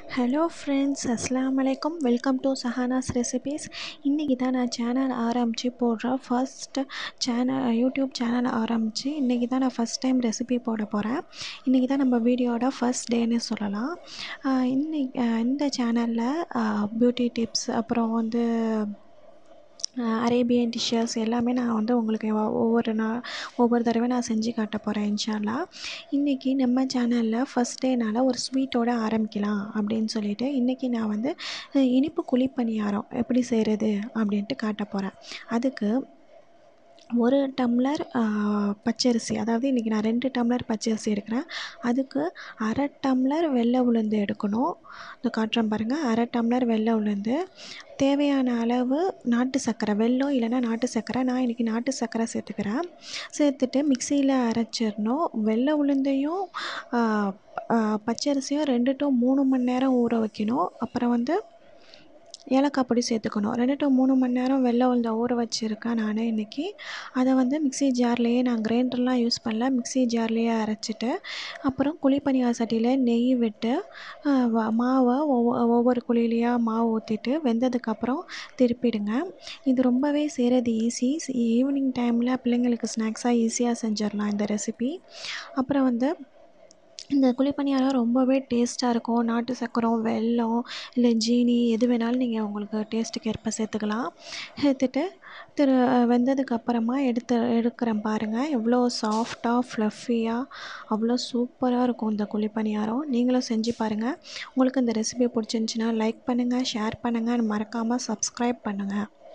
hello friends அஸ்ஸலாமு அலைக்கும் welcome to Sahana's recipes இன்றைக்கி தான் நான் சேனல் ஆரம்பித்து போடுறேன் ஃபர்ஸ்ட் சேனல் யூடியூப் சேனல் ஆரம்பித்து இன்றைக்கி தான் நான் ஃபஸ்ட் டைம் ரெசிபி போட போகிறேன் இன்றைக்கி தான் நம்ம வீடியோட ஃபர்ஸ்ட் டேன்னு சொல்லலாம் இன்னைக்கு இந்த சேனலில் பியூட்டி டிப்ஸ் அப்புறம் வந்து அரேபியன் டிஷ்ஷஸ் எல்லாமே நான் வந்து உங்களுக்கு ஒவ்வொரு நாள் ஒவ்வொரு தடவை நான் செஞ்சு காட்ட போகிறேன் இன்ஷால்லா இன்றைக்கி நம்ம சேனலில் ஃபஸ்ட் டேனால் ஒரு ஸ்வீட்டோடு ஆரம்பிக்கலாம் அப்படின்னு சொல்லிட்டு இன்றைக்கி நான் வந்து இனிப்பு குழிப்பணியாரம் எப்படி செய்கிறது அப்படின்ட்டு காட்ட போகிறேன் அதுக்கு ஒரு டம்ளர் பச்சரிசி அதாவது இன்றைக்கி நான் ரெண்டு டம்ளர் பச்சரிசி எடுக்கிறேன் அதுக்கு அரை டம்ளர் வெள்ளை உளுந்து எடுக்கணும் இந்த காட்டுறேன் பாருங்கள் அரை டம்ளர் வெள்ளை உளுந்து தேவையான அளவு நாட்டு சர்க்கரை வெல்லம் இல்லைன்னா நாட்டு சர்க்கரை நான் இன்றைக்கி நாட்டு சர்க்கரை சேர்த்துக்கிறேன் சேர்த்துட்டு மிக்சியில் அரைச்சிடணும் வெள்ளை உளுந்தையும் பச்சரிசியும் ரெண்டு டு மூணு மணி நேரம் ஊற வைக்கணும் அப்புறம் வந்து ஏலக்காய் பொடி சேர்த்துக்கணும் ரெண்டு டு மூணு மணி நேரம் வெள்ளை உளுந்த ஊற வச்சுருக்கேன் நான் இன்றைக்கி அதை வந்து மிக்சி ஜார்லேயே நான் கிரைண்டர்லாம் யூஸ் பண்ணல மிக்சி ஜார்லேயே அரைச்சிட்டு அப்புறம் குழிப்பணியார சட்டியில் நெய் விட்டு மாவை ஒவ்வொரு குழியிலையாக மாவு ஊற்றிட்டு வெந்ததுக்கப்புறம் திருப்பிடுங்க இது ரொம்பவே செய்கிறது ஈஸி ஈவினிங் டைமில் பிள்ளைங்களுக்கு ஸ்நாக்ஸாக ஈஸியாக செஞ்சிடலாம் இந்த ரெசிபி அப்புறம் வந்து இந்த குழிப்பணியாரம் ரொம்பவே டேஸ்ட்டாக இருக்கும் நாட்டு சக்கரம் வெல்லம் இல்லை ஜீனி எது வேணாலும் நீங்கள் உங்களுக்கு டேஸ்ட்டுக்கு ஏற்ப சேர்த்துக்கலாம் சேர்த்துட்டு திரு வெந்ததுக்கப்புறமா எடுத்து எடுக்கிறேன் பாருங்கள் எவ்வளோ சாஃப்டாக ஃப்ளஃபியாக அவ்வளோ சூப்பராக இருக்கும் இந்த குழிப்பணியாரம் நீங்களும் செஞ்சு பாருங்கள் உங்களுக்கு இந்த ரெசிபி பிடிச்சிருந்துச்சின்னா லைக் பண்ணுங்கள் ஷேர் பண்ணுங்கள் மறக்காமல் சப்ஸ்கிரைப் பண்ணுங்கள்